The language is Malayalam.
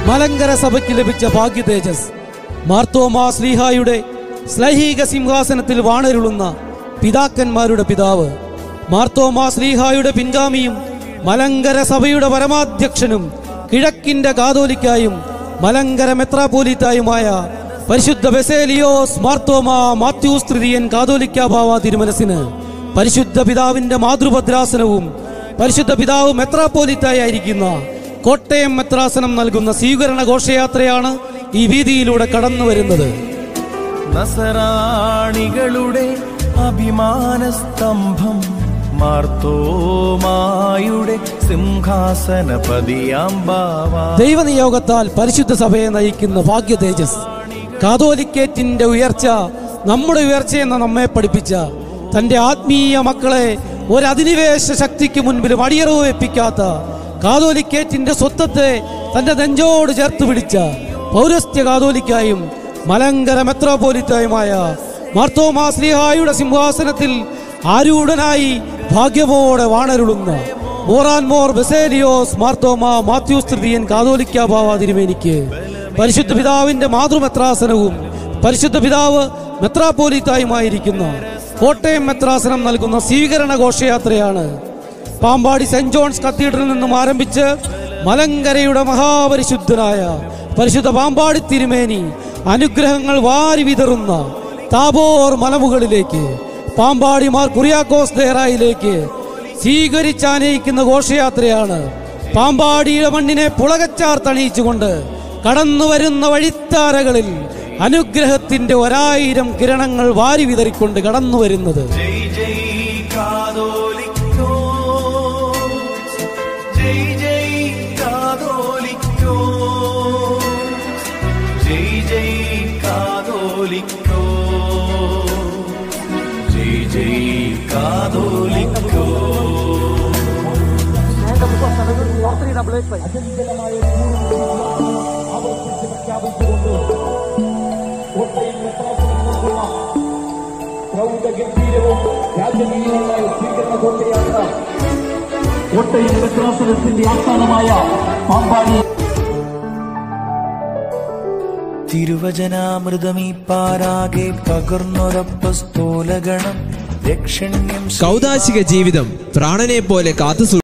മലങ്കര സഭയ്ക്ക് ലഭിച്ച ഭാഗ്യ തേജസ് മാർത്തോമാ ശ്ലീഹായുടെ ശ്ലൈഹിക സിംഹാസനത്തിൽ വാണരുളുന്ന പിതാക്കന്മാരുടെ പിതാവ് മാർത്തോമാ ശ്ലീഹായുടെ പിൻഗാമിയും മലങ്കര സഭയുടെ പരമാധ്യക്ഷനും കിഴക്കിന്റെ കാതോലിക്കായും മലങ്കര മെത്രാപോലിത്തായുമായ പരിശുദ്ധ ബെസേലിയോസ് മാർത്തോമാ മാത്യൂസ് തൃതീയൻ കാതോലിക്ക ഭാവ തിരുമനസിന് പരിശുദ്ധ പിതാവിന്റെ മാതൃഭദ്രാസനവും പരിശുദ്ധ പിതാവ് മെത്രാപ്പോലിത്തായിരിക്കുന്ന കോട്ടയം മെത്രാസനം നൽകുന്ന സ്വീകരണ ഘോഷയാത്രയാണ് ഈ വീതിയിലൂടെ കടന്നു വരുന്നത് നസറാണികളുടെ അഭിമാന സ്തംഭം മാർത്തോമായുടെ സിംഹാസന പതിയാമ്പാവാ ദൈവനിയോഗത്താൽ പരിശുദ്ധ സഭയെ നയിക്കുന്ന ഭാഗ്യ തേജസ് കാതോലിക്കേറ്റിന്റെ ഉയർച്ച നമ്മുടെ ഉയർച്ചയെന്ന് നമ്മെ പഠിപ്പിച്ച തന്റെ ആത്മീയ മക്കളെ ഒരു അധിനിവേശ ശക്തിക്ക് മുൻപിലും അടിയറവ് വെപ്പിക്കാത്ത കാതോലിക്കേറ്റിന്റെ സ്വത്വത്തെ തന്റെ നെഞ്ചോട് ചേർത്ത് പിടിച്ച പൗരസ്ത്യ കാതോലിക്കായും മലങ്കര മെത്രോപോലിത്തായുമായ മാർത്തോമാസ്ലിഹായുടെ സിംഹാസനത്തിൽ ആരൂഢനായി ഭാഗ്യമോടെ വാണരുളുന്ന മോറാൻ മോർ ബെസേലിയോസ് മാർത്തോമ മാത്യൂസ് തൃതീയൻ കാതോലിക്ക ബാവ തിരുമേനിക്ക് പരിശുദ്ധ പിതാവിന്റെ മാതൃമെത്രാസനവും പരിശുദ്ധ പിതാവ് മെത്രാപോലിത്തായുമായിരിക്കുന്ന കോട്ടയം മെത്രാസനം നൽകുന്ന സ്വീകരണ ഘോഷയാത്രയാണ് പാമ്പാടി സെന്റ് ജോൺസ് കത്തീഡ്രലിൽ നിന്നും ആരംഭിച്ച് മലങ്കരയുടെ മഹാപരിശുദ്ധനായ പരിശുദ്ധ പാമ്പാടി തിരുമേനി അനുഗ്രഹങ്ങൾ വാരി വിതറുന്ന താബോർ മലമുകളിലേക്ക് പാമ്പാടി മാർ കുറിയാക്കോസ് ദേറായിലേക്ക് സ്വീകരിച്ചാനയിക്കുന്ന ഘോഷയാത്രയാണ് പാമ്പാടിയുടെ മണ്ണിനെ പുളകച്ചാർത്തണിയിച്ചുകൊണ്ട് കടന്നു വരുന്ന വഴിത്താരകളിൽ അനുഗ്രഹത്തിന്റെ ഒരായിരം കിരണങ്ങൾ വാരി വിതറിക്കൊണ്ട് കടന്നു വരുന്നത് ജയ് ജയ് കാതോലിക്കോ ജയ് ജയ് കാതോലിക്കോ ജയ് ജയ് കാതോലിക്കോ ജയ് ജയ് കാതോലിക്കോ പ്രൗഢഗംഭീരവും രാജകീയമായ സ്വീകരണ ഘോഷയാത്ര കോട്ടയം മെത്രാസനത്തിന്റെ ആസ്ഥാനമായ പാമ്പാടി തിരുവചനാമൃതമീ പാരാകെ പകർന്നൊരപ്പസ്തോലഗണം രക്ഷണ്യം കൗതാശിക ജീവിതം പ്രാണനെ പോലെ കാത്തു